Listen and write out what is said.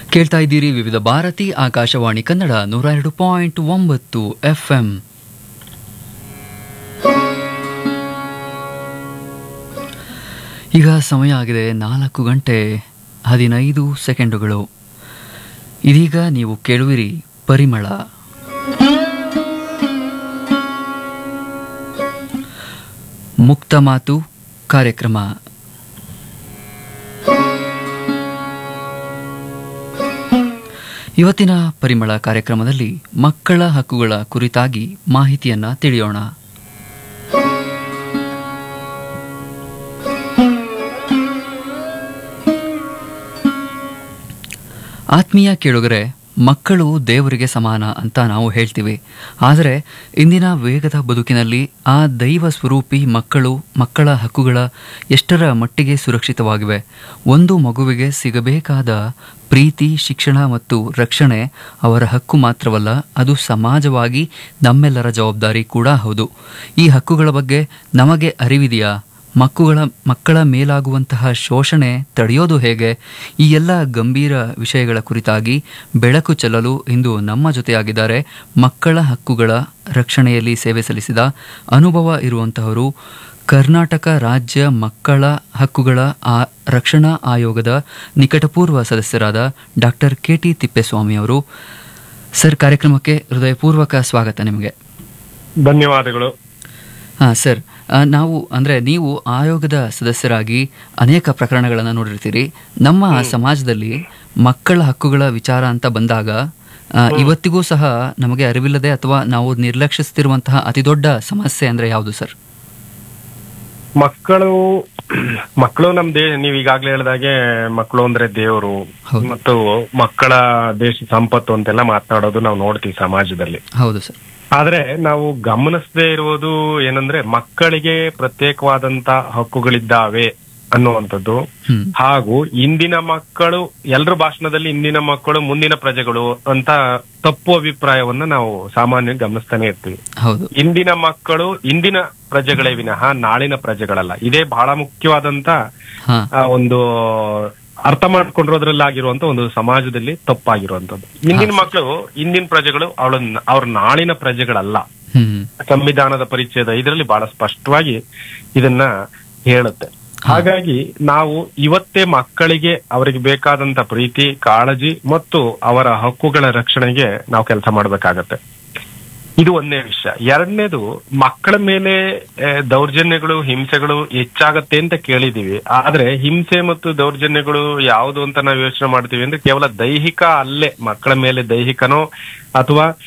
ಕೇಳ್ತಾ ಇದ್ದೀರಿ ವಿವಿಧ ಭಾರತಿ ಆಕಾಶವಾಣಿ ಕನ್ನಡ ನೂರ ಎರಡು ಪಾಯಿಂಟ್ ಒಂಬತ್ತು ಎಫ್ ಎಂ ಈಗ ಸಮಯ ಆಗಿದೆ ನಾಲ್ಕು ಗಂಟೆ ಹದಿನೈದು ಸೆಕೆಂಡುಗಳು ಇದೀಗ ನೀವು ಕೇಳುವಿರಿ ಪರಿಮಳ ಮುಕ್ತ ಮಾತು ಕಾರ್ಯಕ್ರಮ ಇವತ್ತಿನ ಪರಿಮಳ ಕಾರ್ಯಕ್ರಮದಲ್ಲಿ ಮಕ್ಕಳ ಹಕ್ಕುಗಳ ಕುರಿತಾಗಿ ಮಾಹಿತಿಯನ್ನ ತಿಳಿಯೋಣ ಆತ್ಮೀಯ ಕೇಳುಗರೆ ಮಕ್ಕಳು ದೇವರಿಗೆ ಸಮಾನ ಅಂತ ನಾವು ಹೇಳ್ತೀವಿ ಆದರೆ ಇಂದಿನ ವೇಗದ ಬದುಕಿನಲ್ಲಿ ಆ ದೈವ ಸ್ವರೂಪಿ ಮಕ್ಕಳು ಮಕ್ಕಳ ಹಕ್ಕುಗಳ ಎಷ್ಟರ ಮಟ್ಟಿಗೆ ಸುರಕ್ಷಿತವಾಗಿವೆ ಒಂದು ಮಗುವಿಗೆ ಸಿಗಬೇಕಾದ ಪ್ರೀತಿ ಶಿಕ್ಷಣ ಮತ್ತು ರಕ್ಷಣೆ ಅವರ ಹಕ್ಕು ಮಾತ್ರವಲ್ಲ ಅದು ಸಮಾಜವಾಗಿ ನಮ್ಮೆಲ್ಲರ ಜವಾಬ್ದಾರಿ ಕೂಡ ಹೌದು ಈ ಹಕ್ಕುಗಳ ಬಗ್ಗೆ ನಮಗೆ ಅರಿವಿದೆಯಾ ಮಕ್ಕಳ ಮಕ್ಕಳ ಮೇಲಾಗುವಂತಹ ಶೋಷಣೆ ತಡೆಯೋದು ಹೇಗೆ ಈ ಎಲ್ಲ ಗಂಭೀರ ವಿಷಯಗಳ ಕುರಿತಾಗಿ ಬೆಳಕು ಚೆಲ್ಲಲು ಇಂದು ನಮ್ಮ ಜೊತೆಯಾಗಿದ್ದಾರೆ ಮಕ್ಕಳ ಹಕ್ಕುಗಳ ರಕ್ಷಣೆಯಲ್ಲಿ ಸೇವೆ ಸಲ್ಲಿಸಿದ ಅನುಭವ ಇರುವಂತಹವರು ಕರ್ನಾಟಕ ರಾಜ್ಯ ಮಕ್ಕಳ ಹಕ್ಕುಗಳ ಆ ರಕ್ಷಣಾ ಆಯೋಗದ ನಿಕಟಪೂರ್ವ ಸದಸ್ಯರಾದ ಡಾಕ್ಟರ್ ಕೆ ಟಿ ತಿಪ್ಪೇಸ್ವಾಮಿ ಅವರು ಸರ್ ಕಾರ್ಯಕ್ರಮಕ್ಕೆ ಹೃದಯಪೂರ್ವಕ ಸ್ವಾಗತ ನಿಮಗೆ ಧನ್ಯವಾದಗಳು ಹಾಂ ಸರ್ ಆ, ನಾವು ಅಂದರೆ ನೀವು ಆಯೋಗದ ಸದಸ್ಯರಾಗಿ ಅನೇಕ ಪ್ರಕರಣಗಳನ್ನು ನೋಡಿರ್ತೀರಿ ನಮ್ಮ ಸಮಾಜದಲ್ಲಿ ಮಕ್ಕಳ ಹಕ್ಕುಗಳ ವಿಚಾರ ಅಂತ ಬಂದಾಗ ಆ, ಇವತ್ತಿಗೂ ಸಹ ನಮಗೆ ಅರಿವಿಲ್ಲದೆ ಅಥವಾ ನಾವು ನಿರ್ಲಕ್ಷಿಸ್ತಿರುವಂತಹ ಅತಿದೊಡ್ಡ ಸಮಸ್ಯೆ ಅಂದರೆ ಯಾವುದು ಸರ್ ಮಕ್ಕಳು ಮಕ್ಕಳು ನಮ್ ದೇ ನೀವ್ ಈಗಾಗ್ಲೇ ಹೇಳ್ದಾಗೆ ಮಕ್ಕಳು ಅಂದ್ರೆ ದೇವರು ಹೌದು. ಮತ್ತು ಮಕ್ಕಳ ದೇಶ ಸಂಪತ್ತು ಅಂತೆಲ್ಲ ಮಾತನಾಡೋದು ನಾವು ನೋಡ್ತೀವಿ ಸಮಾಜದಲ್ಲಿ ಹೌದು ಸರ್ ಆದ್ರೆ ನಾವು ಗಮನಿಸದೇ ಇರುವುದು ಏನಂದ್ರೆ ಮಕ್ಕಳಿಗೆ ಪ್ರತ್ಯೇಕವಾದಂತ ಹಕ್ಕುಗಳಿದ್ದಾವೆ ಅನ್ನುವಂಥದ್ದು ಹ್ಮ್ ಹಾಗೂ ಇಂದಿನ ಮಕ್ಕಳು ಎಲ್ಲರ ಭಾಷಣದಲ್ಲಿ ಇಂದಿನ ಮಕ್ಕಳು ಮುಂದಿನ ಪ್ರಜೆಗಳು ಅಂತ ತಪ್ಪು ಅಭಿಪ್ರಾಯವನ್ನ ನಾವು ಸಾಮಾನ್ಯವಾಗಿ ಗಮನಿಸ್ತಾನೆ ಇರ್ತೀವಿ ಹೌದು ಇಂದಿನ ಮಕ್ಕಳು ಇಂದಿನ ಪ್ರಜೆಗಳೇ ವಿನಃ ನಾಳಿನ ಪ್ರಜೆಗಳಲ್ಲ ಇದೇ ಬಹಳ ಮುಖ್ಯವಾದಂತ ಹಾ ಆ, ಒಂದು ಅರ್ಥ ಮಾಡ್ಕೊಂಡಿರೋದ್ರಲ್ಲಾಗಿರುವಂತ ಒಂದು ಸಮಾಜದಲ್ಲಿ ತಪ್ಪಾಗಿರುವಂತದ್ದು ಇಂದಿನ ಮಕ್ಕಳು ಇಂದಿನ ಪ್ರಜೆಗಳು ಅವಳ ಅವ್ರ ನಾಳಿನ ಪ್ರಜೆಗಳಲ್ಲ ಹ್ಮ್ ಸಂವಿಧಾನದ ಪರಿಚಯದ ಇದರಲ್ಲಿ ಬಹಳ ಸ್ಪಷ್ಟವಾಗಿ ಇದನ್ನ ಹೇಳುತ್ತೆ ಹಾಗಾಗಿ ನಾವು ಇವತ್ತೇ ಮಕ್ಕಳಿಗೆ ಅವರಿಗೆ ಬೇಕಾದಂತ ಪ್ರೀತಿ ಕಾಳಜಿ ಮತ್ತು ಅವರ ಹಕ್ಕುಗಳ ರಕ್ಷಣೆಗೆ ನಾವು ಕೆಲಸ ಮಾಡ್ಬೇಕಾಗತ್ತೆ ಇದು ಒಂದನೇ ವಿಷಯ ಎರಡನೇದು ಮಕ್ಕಳ ಮೇಲೆ ಆ, ದೌರ್ಜನ್ಯಗಳು ಹಿಂಸೆಗಳು ಹೆಚ್ಚಾಗತ್ತೆ ಅಂತ ಕೇಳಿದೀವಿ ಆದ್ರೆ ಹಿಂಸೆ ಮತ್ತು ದೌರ್ಜನ್ಯಗಳು ಯಾವುದು ಅಂತ ನಾವು ಯೋಚನೆ ಮಾಡ್ತೀವಿ ಅಂದ್ರೆ ಕೇವಲ ದೈಹಿಕ ಅಲ್ಲೇ ಮಕ್ಕಳ ಮೇಲೆ ದೈಹಿಕನೋ ಅಥವಾ